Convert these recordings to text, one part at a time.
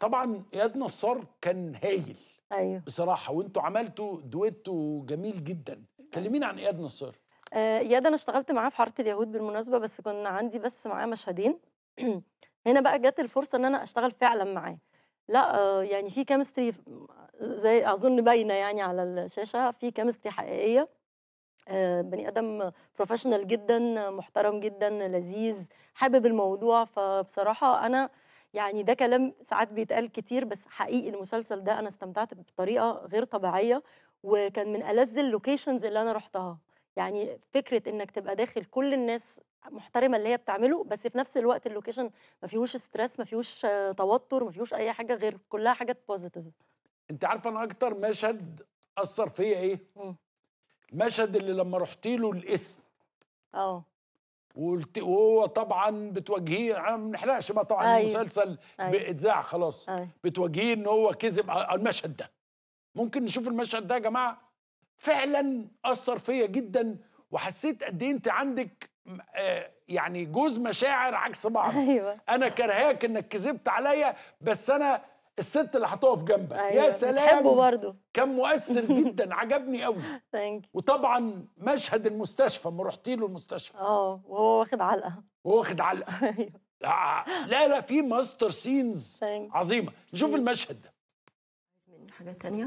طبعا اياد نصار كان هايل ايوه بصراحه وانتوا عملتوا دويتو جميل جدا كلمينا عن اياد نصار آه، اياد انا اشتغلت معاه في حاره اليهود بالمناسبه بس كنا عندي بس معاه مشهدين هنا بقى جت الفرصه ان انا اشتغل فعلا معاه لا آه، يعني في كيمستري زي اظن باينه يعني على الشاشه في كيمستري حقيقيه آه، بني ادم بروفيشنال جدا محترم جدا لذيذ حابب الموضوع فبصراحه انا يعني ده كلام ساعات بيتقال كتير بس حقيقي المسلسل ده انا استمتعت بطريقه غير طبيعيه وكان من ألذ اللوكيشنز اللي انا رحتها يعني فكره انك تبقى داخل كل الناس محترمه اللي هي بتعمله بس في نفس الوقت اللوكيشن ما فيهوش ستريس ما فيهوش آه، توتر ما فيهوش اي حاجه غير كلها حاجات بوزيتيف انت عارفه انا اكتر مشهد اثر فيا ايه مم. المشهد اللي لما رحت له الاسم اه وقلت وهو طبعا بتواجهيه انا ما بنحرقش بقى طبعا أيوة. المسلسل أيوة. باتذاع خلاص أيوة. بتواجهيه ان هو كذب على المشهد ده ممكن نشوف المشهد ده يا جماعه فعلا اثر فيا جدا وحسيت قد ايه انت عندك م- آه، يعني جوز مشاعر عكس بعض ايوه انا كرهاك انك كذبت عليا بس انا الست اللي هتقف جنبك ايوه يا بتحبه سلام برضه كان مؤثر جدا عجبني قوي ثانك وطبعا مشهد المستشفى ما رحتي له المستشفى اه وهو واخد علقه وهو واخد علقه ايوه آه، لا لا في ماستر سينز ثانك عظيمه نشوف المشهد ده مني حاجة تانية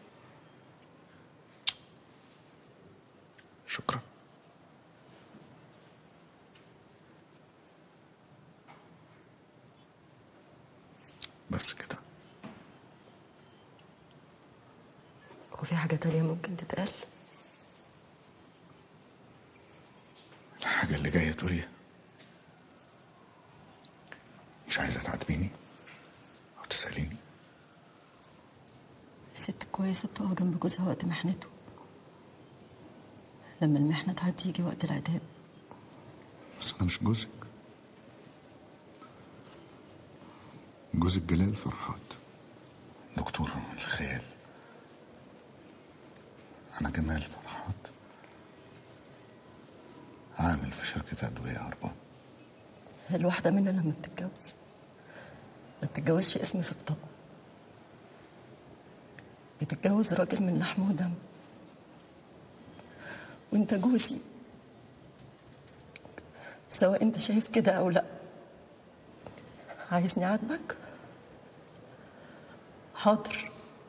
شكرا بس كده هو في حاجة تانية ممكن تتقال الحاجة اللي جاية تقوليها مش عايزة تعاتبيني أو تسأليني الست الكويسة بتقف جنب جوزها وقت محنته لما المحنة تعدي يجي وقت العتاب بس أنا مش جوزك جوزك جلال فرحات دكتور الخيال أنا جمال فرحات عامل في شركة أدوية أربعة الواحدة مننا لما بتتجوز ما بتتجوزش اسم في بطاقة بتتجوز راجل من لحم ودم وانت جوزي سواء انت شايف كده او لا عايزني اعاتبك حاضر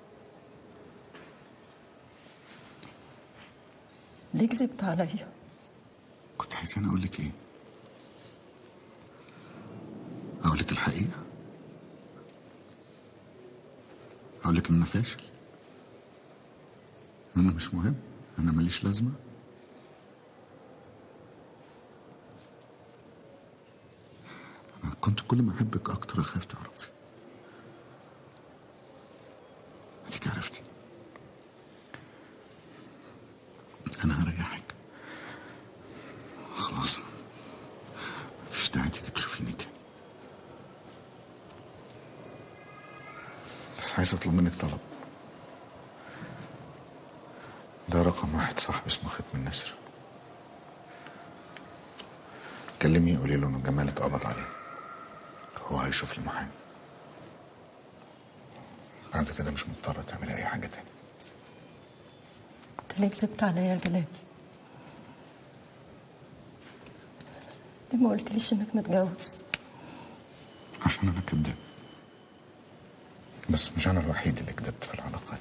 ليه كذبت عليا كنت عايزاني أقول لك إيه؟ أقول لك الحقيقة؟ أقول لك إن أنا فاشل؟ إن أنا مش مهم؟ أنا ماليش لازمة؟ أنا كنت كل ما أحبك أكتر أخاف تعرفي أديك عرفتي أنا هريحك خلاص مفيش داعي تيجي تشوفيني تاني بس عايز اطلب منك طلب ده رقم واحد صاحبي اسمه ختم النسر كلميه قولي له ان جمال اتقبض عليه هو هيشوف لي محامي بعد كده مش مضطرة تعملي اي حاجة تاني انت ليه كذبت عليا يا جلال ليه ما قلتليش انك متجوز عشان انا كداب بس مش انا الوحيد اللي كدبت في العلاقة